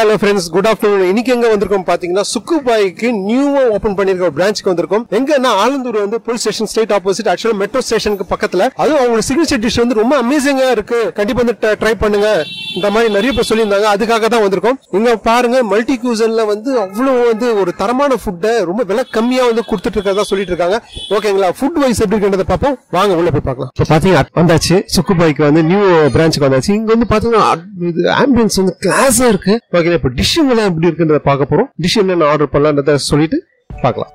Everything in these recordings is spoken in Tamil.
ஹலோ ஃப்ரெண்ட்ஸ் குட் ஆஃப்டர்நூன் இன்னைக்கு எங்க வந்திருக்கோம் பாத்தீங்கன்னா சுக்குபாய்க்கு நியூவா ஓபன் பண்ணிருக்க ஒரு பிரான்ச்சுக்கு வந்திருக்கோம் எங்கன்னா ஆலந்தூர் வந்து police station straight opposite actually metro ஸ்டேஷனுக்கு பக்கத்துல அதுவும் அவங்களோட சிக்னேச்சர் டிஷ் வந்து ரொம்ப அமேசிங்கா இருக்கு கண்டிப்பா வந்து ட்ரை பண்ணுங்க இந்த மாதிரி நிறைய பேர் சொல்லியிருந்தாங்க அதுக்காக தான் வந்திருக்கோம் இங்க பாருங்க மல்டி கியூசன்ல வந்து அவ்வளவு வந்து ஒரு தரமான ஃபுட்டை ரொம்ப விலை கம்மியா வந்து கொடுத்துட்டு இருக்கறதா சொல்லிட்டு இருக்காங்க ஓகேங்களா ஃபுட் வைஸ் எப்படி இருக்குன்றத பார்ப்போம் வாங்க உள்ள போய் பார்க்கலாம் இப்போ பாத்தீங்க வந்தாச்சு சுக்குபாய்க்கு வந்து நியூ பிரான்ச்சுக்கு வந்தாச்சு இங்க வந்து பாத்தீங்கன்னா அட்- இது ஆம்பியன்ஸ் வந்து கிளாஸா இருக்கு ஓகே இப்போ டிஷ் எல்லாம் எப்படி இருக்குன்றத பார்க்க போறோம் டிஷ் என்னென்ன ஆர்டர் பண்ணலான்றத சொல்லிட்டு பார்க்கலாம்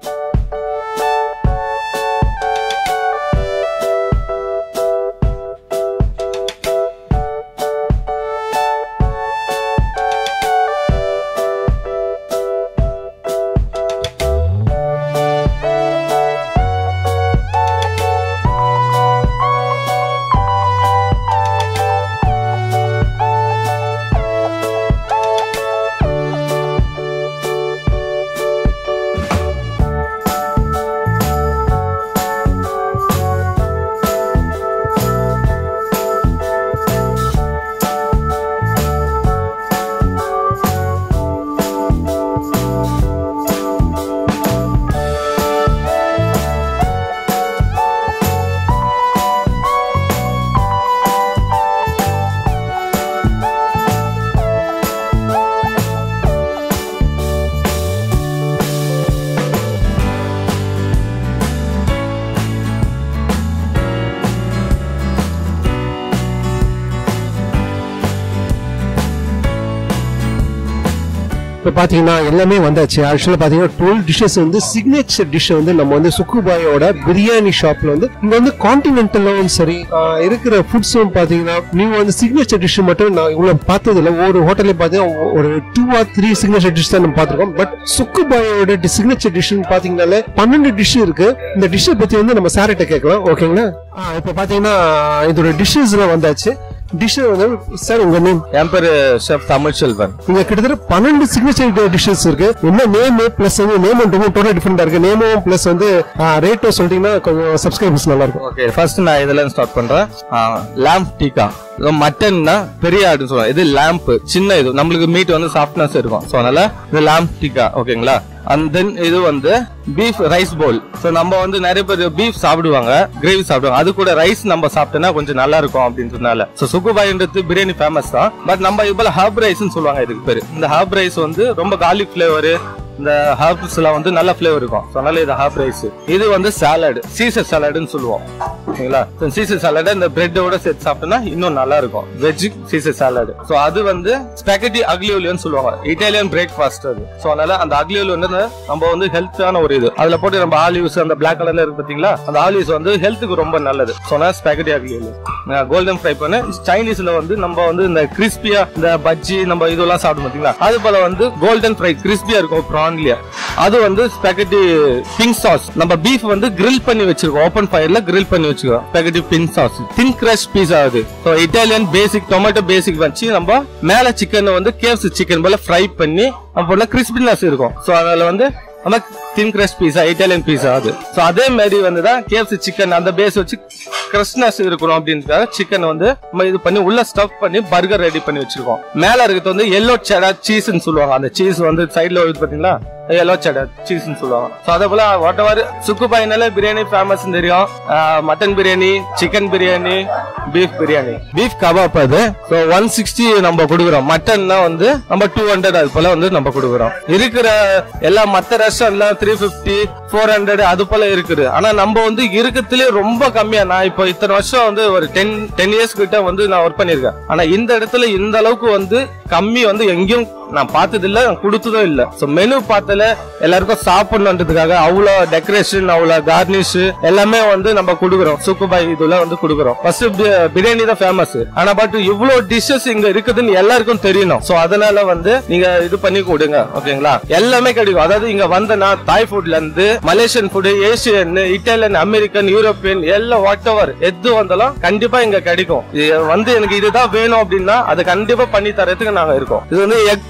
இப்போ பாத்தீங்கன்னா எல்லாமே வந்தாச்சு ஆக்சுவலா பாத்தீங்கன்னா டுவெல் டிஷ்ஷஸ் வந்து சிக்னேச்சர் டிஷ் வந்து நம்ம வந்து சுக்குபாயோட பிரியாணி ஷாப்ல வந்து இங்க வந்து கான்டினென்டலும் சரி ஆஹ், இருக்கிற ஃபுட்ஸும் பாத்தீங்கன்னா நீங்க வந்து சிக்னேச்சர் டிஷ் மட்டும் நான் இவ்வளவு பார்த்தது இல்ல ஒரு ஹோட்டல்ல பாத்தீங்கன்னா ஒரு two or three signature dish தான் நம்ம பார்த்திருக்கோம் பட் சுக்குபாயோட சிக்னேச்சர் டிஷ் பாத்தீங்கன்னாலே பன்னெண்டு டிஷ் இருக்கு இந்த டிஷ்ஷை பத்தி வந்து நம்ம சார்கிட்ட கேட்கலாம் ஓகேங்களா ஆஹ், இப்போ பாத்தீங்கன்னா இதோட டிஷ்ஷஸ்லாம் வந்தாச்சு டிஷ் வந்து சார் உங்க நேம் என் பேரு ஷெஃப் தமிழ்ச்செல்வன் இங்க கிட்டத்தட்ட பன்னெண்டு சிக்னேச்சர் டிஷ்ஷஸ் இருக்கு என்ன நேம் பிளஸ் வந்து நேம் அண்ட் டோட்டல் டிஃபரெண்டா இருக்கு நேமும் பிளஸ் வந்து ரேட்டும் சொல்லிட்டீங்கன்னா கொஞ்சம் சப்ஸ்கிரைபர்ஸ் நல்லா இருக்கும் ஓகே ஃபர்ஸ்ட் நான் இதுல ஸ்டார்ட் பண்றேன் லேம்ப் டீக்கா மட்டன்னா பெரிய ஆடுன்னு சொல்லுவாங்க இது லேம்ப் சின்ன இது நம்மளுக்கு மீட் வந்து சாஃப்ட்னஸ் இருக்கும் ஸோ அதனால இது லேம்ப் டீக்கா ஓகேங்களா அண்ட் தென் இது வந்து பீஃப் ரைஸ் பவுல் ஸோ நம்ம வந்து நிறைய பேர் பீஃப் சாப்பிடுவாங்க கிரேவி சாப்பிடுவாங்க அது கூட ரைஸ் நம்ம சாப்பிட்டோம்னா கொஞ்சம் நல்லா இருக்கும் அப்படின்றதுனால ஸோ சுகுபாயின்றது பிரியாணி ஃபேமஸ் தான் பட் நம்ம இது போல ஹர்ப் ரைஸ்னு சொல்லுவாங்க இதுக்கு பேரு இந்த ஹர்ப் ரைஸ் வந்து ரொம்ப கார்லிக் ஃபிளேவர் இந்த ஹர்ப்ஸ் எல்லாம் வந்து நல்ல ஃபிளேவர் இருக்கும் So, அதனால இது ஹாப் ரைஸ் இது வந்து சாலட் சீசர் சாலட்னு சொல்லுவோம் ஓகேங்களா சீசர் சாலட் இந்த பிரெட்டோட சேர்த்து சாப்பிட்டோம்னா இன்னும் நல்லா இருக்கும் வெஜ் சீசர் சாலட் சோ அது வந்து ஸ்பெகட்டி அக்லியோலியன் சொல்லுவாங்க இட்டாலியன் பிரேக்ஃபாஸ்ட் அது சோ அதனால அந்த அக்லியோலி வந்து நம்ம வந்து ஹெல்த்தான ஒரு இது அதுல போட்டு நம்ம ஆலிவ்ஸ் அந்த பிளாக் கலர்ல இருக்கு பாத்தீங்களா அந்த ஆலிவ்ஸ் வந்து ஹெல்த்துக்கு ரொம்ப நல்லது சொன்னா ஸ்பெகட்டி அக்லியோலியன் கோல்டன் ஃப்ரை பண்ணு சைனீஸ்ல வந்து நம்ம வந்து இந்த கிறிஸ்பியா இந்த பஜ்ஜி நம்ம இதெல்லாம் சாப்பிடும் பாத்தீங்களா அது போல வந்து கோல்டன் ஃப்ரை கிறிஸ்பியா இருக்கும் ப்ரான்லியா அது வந்து ஸ்பெகட்டி பிங்க் சாஸ் நம்ம பீஃப் வந்து grill பண்ணி வச்சிருக்கோம் ஓப்பன் ஃபயர்ல grill பண்ணி வச்சிருக்கோம் spaghetti pink sauce thin crush pizza அது so Italian basic tomato basic வச்சு நம்ம மேல சிக்கன் வந்து கேப்ஸ் சிக்கன் போல ஃப்ரை பண்ணி அப்போ கிறிஸ்பினஸ் இருக்கும் ஸோ அதில் வந்து நம்ம தின் கிரஷ் பீஸா இட்டாலியன் பீஸா அது ஸோ அதே மாதிரி வந்து தான் கேப்ஸ் சிக்கன் அந்த பேஸ் வச்சு கிறிஸ்னஸ் இருக்கணும் அப்படின்றதுக்காக சிக்கன் வந்து நம்ம இது பண்ணி உள்ள ஸ்டஃப் பண்ணி பர்கர் ரெடி பண்ணி வச்சிருக்கோம் மேல இருக்கிறது வந்து எல்லோ செடா சீஸ்னு சொல்லுவாங்க அந்த சீஸ் வந்து சைடுல வருது பாத்தீங்களா எல்லோ செடா சீஸ்னு சொல்லுவாங்க ஸோ அதே போல வாட் எவர் சுக்கு பாயினால பிரியாணி ஃபேமஸ் தெரியும் mutton biryani chicken biryani beef biryani beef kebab அது ஸோ ஒன் சிக்ஸ்டி நம்ம கொடுக்குறோம் மட்டன்னா வந்து நம்ம டூ ஹண்ட்ரட் அது போல வந்து நம்ம கொடுக்குறோம் இருக்கிற எல்லா மத்த ரெஸ்டாரண்ட்ல த்ரீ பிப்டி ஃபோர் ஹண்ட்ரட் அது போல இருக்குது ஆனா நம்ம வந்து இருக்கிறதுலே ரொம்ப கம்மியா நான் இப்போ இத்தனை வருஷம் வந்து ஒரு டென் டென் இயர்ஸ் கிட்ட வந்து நான் ஒர்க் பண்ணிருக்கேன் ஆனா இந்த இடத்துல இந்த அளவுக்கு வந்து கம்மி வந்து எங்கேயும் நான் பார்த்தது இல்ல நான் கொடுத்ததும் இல்ல சோ மெனு பார்த்தல எல்லாருக்கும் சாப்பிடணுன்றதுக்காக அவ்வளோ டெக்கரேஷன் அவ்வளோ கார்னிஷ் எல்லாமே வந்து நம்ம கொடுக்குறோம் சுக்குபாய் இதுல வந்து கொடுக்குறோம் ஃபர்ஸ்ட் பிரியாணி தான் ஃபேமஸ் ஆனா பட் இவ்வளவு டிஷ்ஷஸ் இங்க இருக்குதுன்னு எல்லாருக்கும் தெரியணும் சோ அதனால வந்து நீங்க இது பண்ணி கொடுங்க ஓகேங்களா எல்லாமே கிடைக்கும் அதாவது இங்க வந்தனா தாய் ஃபுட்ல இருந்து Malaysian food Asian Italian American European எல்லாம் வாட் எவர் எது வந்தாலும் கண்டிப்பா இங்க கிடைக்கும் இது வந்து எனக்கு இதுதான் வேணும் அப்படின்னா அதை கண்டிப்பா பண்ணி தரதுக்கு நாங்க இருக்கோம் இது வந்து எக்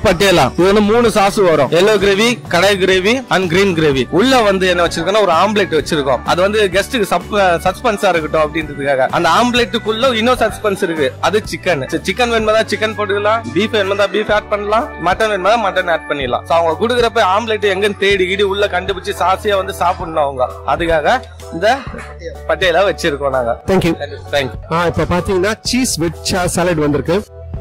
பட்டியலா இது வந்து மூணு சாஸ் வரும் yellow gravy kadai gravy and green gravy உள்ள வந்து என்ன வச்சிருக்கோம்னா ஒரு ஆம்லெட் வச்சிருக்கோம் அது வந்து கெஸ்ட்டுக்கு சஸ்பென்ஸா இருக்கட்டும் அப்படின்றதுக்காக அந்த ஆம்லெட்டுக்குள்ள இன்னும் சஸ்பென்ஸ் இருக்கு அது சிக்கன் சிக்கன் வேணுமா சிக்கன் போட்டுக்கலாம் பீஃப் வேணுமா பீஃப் ஆட் பண்ணலாம் மட்டன் வேணுமா மட்டன் ஆட் பண்ணிடலாம் So அவங்க கொடுக்குறப்ப ஆம்லெட் எங்கன்னு தேடி கீடி உள்ள கண்டுபிடிச்சு சாசியா வந்து சாப்பிடணும் அவங்க அதுக்காக இந்த பட்டியலா வச்சிருக்கோம் நாங்க தேங்க்யூ தேங்க்யூ ஆ இப்ப பாத்தீங்கன்னா சீஸ் வெட் சாலட் வந்திருக்கு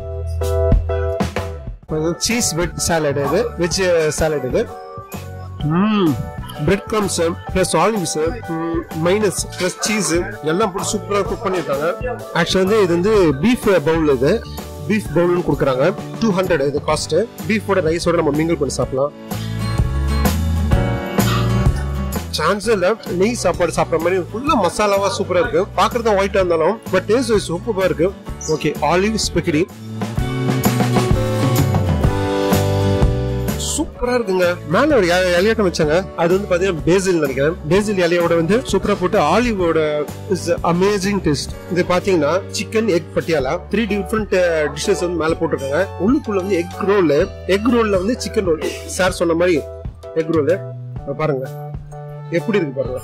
சீஸ் வெட் சாலட் இது வெஜ் சாலட் இது bread crumbs plus olives minus plus cheese எல்லாம் போட்டு சூப்பரா குக் பண்ணிருக்காங்க ஆக்சுவலி வந்து இது வந்து பீஃப் பவுல் இது பீஃப் பவுல்னு கொடுக்குறாங்க டூ ஹண்ட்ரட் இது காஸ்ட் பீஃபோட ரைஸோட நம்ம மிங்கிள் பண்ணி சாப்பிடலாம் சான்ஸ் இல்ல நெய் சாப்பாடு சாப்பிடுற மாதிரி ஃபுல்லா மசாலாவா சூப்பரா இருக்கு பாக்குறது ஒயிட்டா இருந்தாலும் பட் டேஸ்ட் சூப்பரா இருக்கு ஓகே ஆலிவ் ஸ்பெக்கடி சூப்பரா இருக்குங்க மேல ஒரு இல- இலையாட்டம் வச்சாங்க அது வந்து பாத்தீங்கன்னா பேசில் நினைக்கிறேன் பேசில் இலையோட வந்து சூப்பரா போட்டு ஆலிவோட இஸ் அமேசிங் டேஸ்ட் இது பாத்தீங்கன்னா chicken egg Patiala three different dishes வந்து மேல போட்டிருக்காங்க உள்ளுக்குள்ள வந்து எக் ரோல் எக் ரோல்ல வந்து சிக்கன் ரோல் சார் சொன்ன மாதிரி எக் ரோல் பாருங்க எப்படி இருக்கு பாருங்க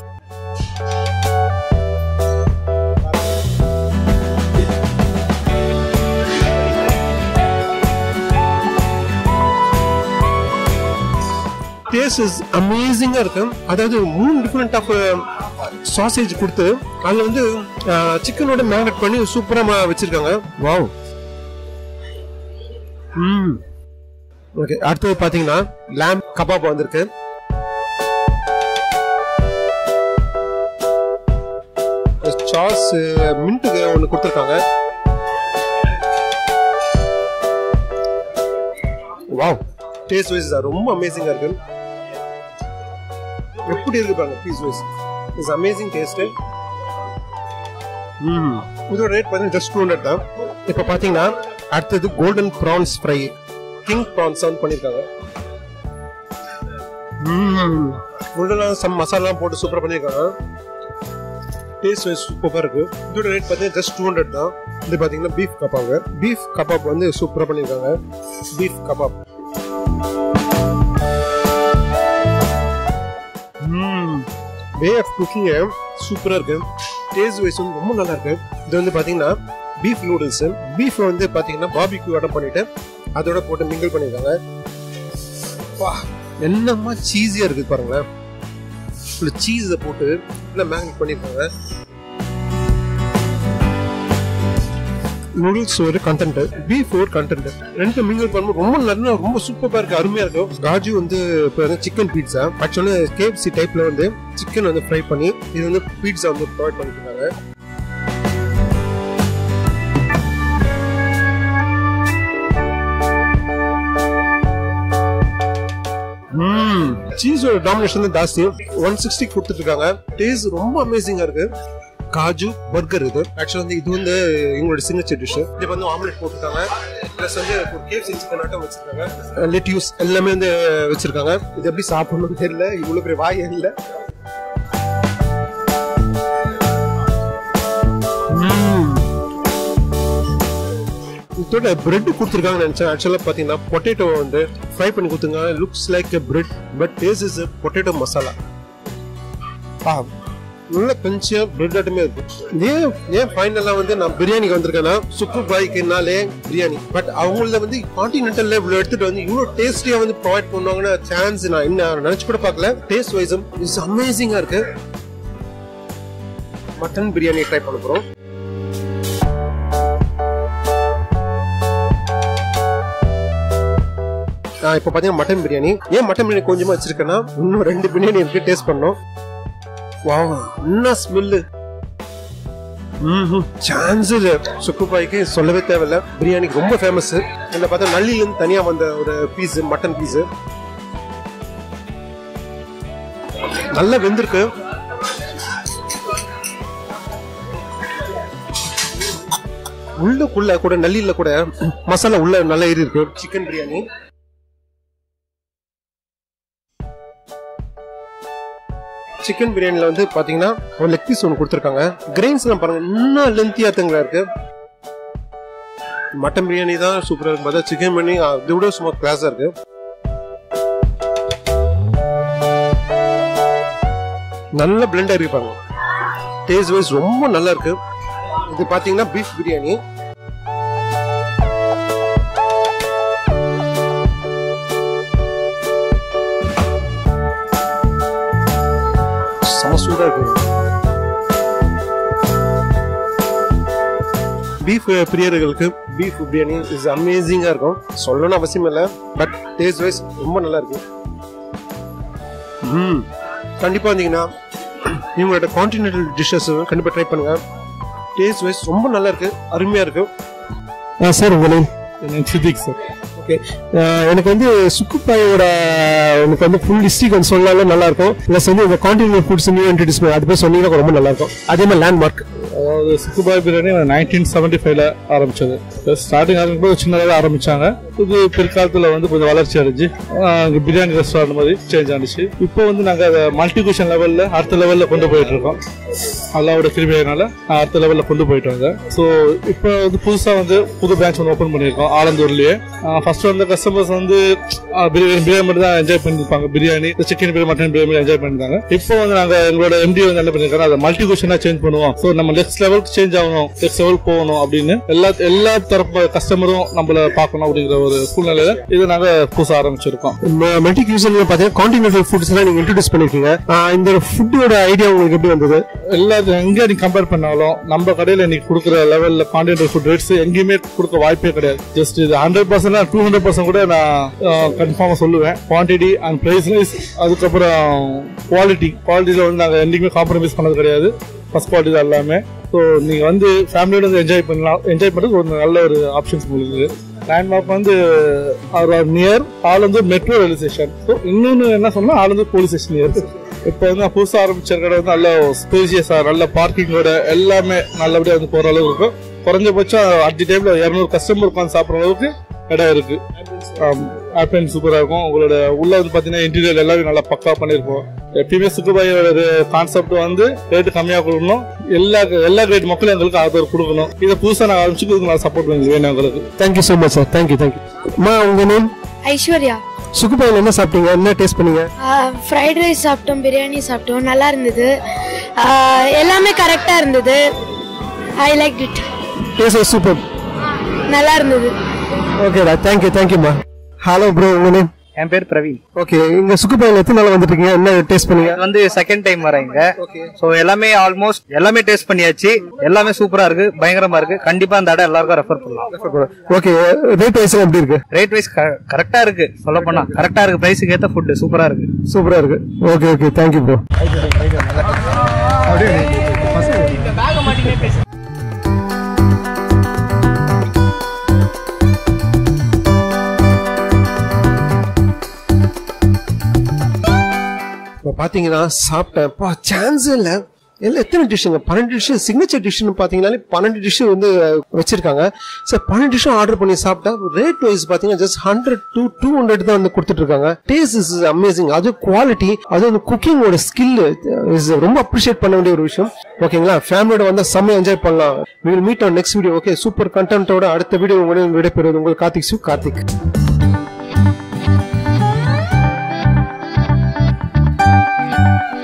டேஸ்ட் இஸ் அமேசிங்கா இருக்கு அதாவது மூணு டிஃப்ரெண்ட் ஆஃப் சாசேஜ் கொடுத்து அதுல வந்து சிக்கனோட மேரினேட் பண்ணி சூப்பரா வச்சிருக்காங்க வாவ் ம் ஓகே அடுத்தது பாத்தீங்கன்னா lamb கபாப் வந்திருக்கு சாஸ் மின்ட்டுக்கு ஒன்று கொடுத்துருக்காங்க வாவ் டேஸ்ட் வைஸ் ரொம்ப அமேசிங்கா இருக்கு எப்படி இருக்கு பாருங்க piece wise it's amazing taste hmm இதோட ரேட் பார்த்தீங்கன்னா ஜஸ்ட் டூ ஹண்ட்ரட் தான் இப்போ பார்த்தீங்கன்னா அடுத்தது golden prawns fry king prawns on பண்ணியிருக்காங்க ம் உள்ளலாம் சம் மசாலாலாம் போட்டு சூப்பராக பண்ணியிருக்காங்க டேஸ்ட் வைஸ் சூப்பராக இருக்கு இதோட ரேட் பார்த்தீங்கன்னா ஜஸ்ட் டூ ஹண்ட்ரட் தான் இது பார்த்தீங்கன்னா பீஃப் கபாப் பீஃப் கபாப் வந்து சூப்பராக பண்ணியிருக்காங்க beef kebab way of cooking சூப்பரா இருக்கு டேஸ்ட் வைஸ் வந்து ரொம்ப நல்லா இருக்கு இது வந்து பாத்தீங்கன்னா பீஃப் நூடுல்ஸ் பீஃப் வந்து பாத்தீங்கன்னா பாபிக்யூ ஆர்டர் பண்ணிட்டு அதோட போட்டு மிங்கிள் பண்ணிருக்காங்க வா என்னமா சீஸியா இருக்கு பாருங்களேன் சீஸை போட்டு நல்லா மேக்னேட் பண்ணிருக்காங்க நூடுல்ஸ் ஒரு கண்டென்ட் பீஃப் ஒரு கண்டென்ட் ரெண்டு மிங்கிள் பண்ணும்போது ரொம்ப நல்லா ரொம்ப சூப்பரா இருக்கு அருமையா இருக்கும் காஜு வந்து இப்போ வந்து சிக்கன் பீட்சா ஆக்சுவலா கேஎஃப்சி டைப்ல வந்து சிக்கன் வந்து ஃப்ரை பண்ணி இது வந்து பீட்சா வந்து ப்ரொவைட் பண்ணிருக்காங்க சீஸோட டாமினேஷன் தான் ஜாஸ்தி ஒன் சிக்ஸ்டி கொடுத்துட்டு இருக்காங்க டேஸ்ட் ரொம்ப அமேசிங்கா இருக்கு காஜு பர்கர் இது ஆக்சுவலா வந்து இது வந்து எங்களோட சிக்னேச்சர் டிஷ் இது வந்து ஆம்லெட் போட்டுருக்காங்க ப்ளஸ் வந்து ஒரு கேஎஃப்சி சிக்கன் ஆட்டம் வச்சிருக்காங்க லெட்யூஸ் எல்லாமே வந்து வச்சிருக்காங்க இது எப்படி சாப்பிடணும்னு தெரியல இவ்வளவு பெரிய வாய் இல்ல இதோட பிரெட் கொடுத்துருக்காங்கன்னு நினைச்சேன் ஆக்சுவலா பாத்தீங்கன்னா பொட்டேட்டோ வந்து ஃப்ரை பண்ணி கொடுத்துங்க looks like bread but taste is potato masala ஆ நல்ல கொஞ்சம் பிரெட் ஆட்டமே இருக்கு ஏன் ஏன் ஃபைனலா வந்து நான் பிரியாணிக்கு வந்திருக்கேன்னா சுக்கு பாய்க்குனாலே பிரியாணி பட் அவங்கள வந்து கான்டினென்டல்ல இவ்வளவு எடுத்துட்டு வந்து இவ்வளவு டேஸ்டியா வந்து ப்ரொவைட் பண்ணுவாங்கன்னு சான்ஸ் நான் என்ன நினைச்சு கூட பார்க்கல டேஸ்ட் வைஸும் இட்ஸ் அமேசிங்கா இருக்கு மட்டன் பிரியாணி ட்ரை பண்ண போறோம் நான் இப்போ பார்த்தீங்கன்னா மட்டன் பிரியாணி ஏன் மட்டன் பிரியாணி கொஞ்சமா வச்சிருக்கேன்னா இன்னும் ரெண்டு பிரியாணி இருக்கு டேஸ்ட் பண்ணோம் வாவ் என்ன ஸ்மெல்லு சான்ஸ் இல்ல சுக்குப்பாய்க்கு சொல்லவே தேவையில்ல பிரியாணிக்கு ரொம்ப ஃபேமஸ் இதுல பார்த்தா நள்ளில இருந்து தனியா வந்த ஒரு பீஸ் மட்டன் பீஸ் நல்லா வெந்திருக்கு உள்ளுக்குள்ள கூட நல்லில கூட மசாலா உள்ள நல்லா ஏறி இருக்கு சிக்கன் பிரியாணி சிக்கன் பிரியாணில வந்து பாத்தீங்கன்னா ஒரு லெக் பீஸ் ஒன்று கொடுத்துருக்காங்க கிரெயின்ஸ் எல்லாம் பாருங்க இன்னும் லென்த்தியா தங்களா இருக்கு மட்டன் பிரியாணி தான் சூப்பரா இருக்கு பார்த்தா சிக்கன் பிரியாணி அதை விட சும்மா கிளாஸா இருக்கு நல்ல பிளெண்டா இருப்பாங்க டேஸ்ட் வைஸ் ரொம்ப நல்லா இருக்கு இது பாத்தீங்கன்னா பீஃப் பிரியாணி செம சூடா இருக்கு பீஃப் பிரியர்களுக்கு பீஃப் பிரியாணி இஸ் அமேசிங்கா இருக்கும் சொல்லணும்னு அவசியம் இல்லை பட் டேஸ்ட் வைஸ் ரொம்ப நல்லா இருக்கு ம் கண்டிப்பா வந்தீங்கன்னா இவங்களோட கான்டினென்டல் டிஷ்ஷஸ் கண்டிப்பா ட்ரை பண்ணுங்க டேஸ்ட் வைஸ் ரொம்ப நல்லா இருக்கு அருமையா இருக்கு சார் உங்க நேம் சித்திக் சார் ஓகே எனக்கு வந்து சுக்குப்பாயோட எனக்கு வந்து ஃபுல் ஹிஸ்ட்ரி கொஞ்சம் சொன்னாலும் நல்லா இருக்கும் ப்ளஸ் வந்து இந்த கான்டினென்டல் ஃபுட்ஸ் நியூ இன்ட்ரடியூஸ் அது போய் சொன்னீங்கன்னா ரொம்ப நல்லா இருக்கும் அதே மாதிரி லேண்ட்மார்க் அதாவது சுக்குபாய் பிரியாணி நைன்டீன் செவன்டி ஃபைவ்ல ஆரம்பிச்சது ஸ்டார்டிங் ஆரம்பிக்கும்போது சின்னதாக ஆரம்பிச்சாங்க இது பிற்காலத்தில் வந்து கொஞ்சம் வளர்ச்சி அடைஞ்சு ஆஹ், இங்க பிரியாணி ரெஸ்டாரண்ட் மாதிரி சேஞ்ச் ஆனிச்சு இப்போ வந்து நாங்கள் அதை மல்டிகுஷன் லெவலில் அடுத்த லெவலில் கொண்டு போயிட்டு இருக்கோம் அல்லாவோட கிருமியினால அடுத்த லெவலில் கொண்டு போயிட்டாங்க ஸோ இப்போ வந்து புதுசாக வந்து புது பிரான்ச் ஒன்று ஓப்பன் பண்ணியிருக்கோம் ஆலந்தூர்லேயே ஃபர்ஸ்ட் வந்து கஸ்டமர்ஸ் வந்து ஆஹ், பிரியாணி பிரியாணி மட்டும் தான் என்ஜாய் பண்ணியிருப்பாங்க biryani chicken biryani mutton biryani enjoy பண்ணியிருந்தாங்க இப்போ வந்து நாங்கள் எங்களோட எம்டி வந்து என்ன பண்ணியிருக்காங்க அதை மல்டி குஷனாக சேஞ்ச் பண்ணுவோம் ஸோ நம்ம நெக்ஸ்ட் லெவலுக்கு சேஞ்ச் ஆகணும் நெக்ஸ்ட் லெவல் போகணும் அப்படின்னு எல்லா எல்லா தரப்பு கஸ்டமரும் நம்மள பார்க்கணும் அப்படிங்கிற ஒரு சூழ்நிலையில இதை நாங்கள் புதுசாக ஆரம்பிச்சிருக்கோம் மெல்டி கியூசன் பார்த்தீங்கன்னா கான்டினென்டல் ஃபுட்ஸ் எல்லாம் நீங்க இன்ட்ரடியூஸ் பண்ணிருக்கீங்க ஆஹ் இந்த ஃபுட்டோட ஐடியா உங்களுக்கு எப்படி வந்தது எல்லா எங்க நீ கம்பேர் பண்ணாலும் நம்ம கடையில நீ கொடுக்குற லெவல்ல கான்டினென்டல் ஃபுட் ரேட்ஸ் எங்கேயுமே கொடுக்க வாய்ப்பே கிடையாது ஜஸ்ட் இது hundred percent two hundred percent கூட நான் கன்ஃபார்மா சொல்லுவேன் குவான்டிட்டி அண்ட் பிரைஸ் வைஸ் அதுக்கப்புறம் குவாலிட்டி குவாலிட்டியில வந்து நாங்கள் என்றைக்குமே காம்ப்ரமைஸ் பண்ணது கிடையாது ஃபர்ஸ்ட் குவாலிட்டி தான் எல்லாமே ஸோ நீங்க வந்து ஃபேமிலியோட வந்து என்ஜாய் பண்ணலாம் என்ஜாய் பண்றது ஒரு நல்ல ஒரு ஆப்ஷன்ஸ் உங்களுக்கு லேண்ட்மார்க் வந்து near Alandur metro railway station so இன்னொன்று என்ன சொன்னா ஆலந்தூர் போலீஸ் ஸ்டேஷன் நியர் இப்போ வந்து நான் புதுசாக ஆரம்பிச்ச கடை வந்து நல்ல ஸ்பேசியஸா நல்ல பார்க்கிங்கோட எல்லாமே நல்லபடியா வந்து போற அளவுக்கு இருக்கும் குறைஞ்சபட்சம் அட் தி டைம்ல இரநூறு கஸ்டமர் உட்காந்து சாப்பிட்ற அளவுக்கு இடம் இருக்கு ஆப்பியன் சூப்பரா இருக்கும் உங்களோட உள்ள வந்து பாத்தீங்கன்னா இன்டீரியர் எல்லாமே நல்லா பக்கா பண்ணிருப்போம் எப்பயுமே சுற்றுபாயோட கான்செப்ட் வந்து ரேட்டு கம்மியா கொடுக்கணும் எல்லா எல்லா கிரேட் மக்களும் எங்களுக்கு ஆதரவு கொடுக்கணும் இதை புதுசா நான் ஆரம்பிச்சு இதுக்கு நான் சப்போர்ட் பண்ணி வேணும் எங்களுக்கு thank you so much sir thank you thank you அம்மா உங்க நேம் ஐஸ்வர்யா சுக்குப்பாயில் என்ன சாப்பிட்டீங்க என்ன டேஸ்ட் பண்ணீங்க ஃப்ரைட் ரைஸ் சாப்பிட்டோம் பிரியாணி சாப்பிட்டோம் நல்லா இருந்தது ஆஹ் எல்லாமே கரெக்டாக இருந்தது I like it taste super நல்லா இருந்தது ஓகேடா தேங்க்யூ தேங்க்யூம்மா ஹலோ ப்ரோ உங்க நேம் என் பேர் பிரவீன் ஓகே இங்க சுக்குப்பாயில் எத்தனை நாள் வந்துட்டு இருக்கீங்க என்ன டேஸ்ட் பண்ணீங்க இது வந்து செகண்ட் டைம் வரேங்க சோ எல்லாமே ஆல்மோஸ்ட் எல்லாமே டேஸ்ட் பண்ணியாச்சு எல்லாமே சூப்பரா இருக்கு பயங்கரமா இருக்கு கண்டிப்பா அந்த இடம் எல்லாருக்கும் ரெஃபர் பண்ணலாம் ஓகே ரேட் வைஸ் எப்படி இருக்கு ரேட் வைஸ் கரெக்டா இருக்கு சொல்ல போனா கரெக்டா இருக்கு பிரைஸுக்கு ஏத்த ஃபுட் சூப்பரா இருக்கு சூப்பரா இருக்கு ஓகே ஓகே தேங்க்யூ ப்ரோ இப்போ பார்த்தீங்கன்னா சாப்பிட்டேன் பா சான்ஸ் இல்லை எல்லாம் எத்தனை டிஷ்ஷுங்க பன்னெண்டு டிஷ் சிக்னேச்சர் டிஷ்னு பார்த்தீங்கன்னாலே பன்னெண்டு டிஷ் வந்து வச்சிருக்காங்க சார் பன்னெண்டு டிஷ்ஷும் ஆர்டர் பண்ணி சாப்பிட்டா ரேட் வைஸ் பார்த்தீங்கன்னா just hundred two two hundred தான் வந்து கொடுத்துட்டு இருக்காங்க டேஸ்ட் இஸ் அமேசிங் அது குவாலிட்டி அது வந்து குக்கிங்கோட ஸ்கில் இஸ் ரொம்ப அப்ரிஷியேட் பண்ண வேண்டிய ஒரு விஷயம் ஓகேங்களா ஃபேமிலியோட வந்து செம்ம என்ஜாய் பண்ணலாம் will meet on next video okay super கண்டென்ட்டோட அடுத்த வீடியோ உங்களுடன் விடைபெறுவது உங்கள் கார்த்திக் சு கார்த்திக்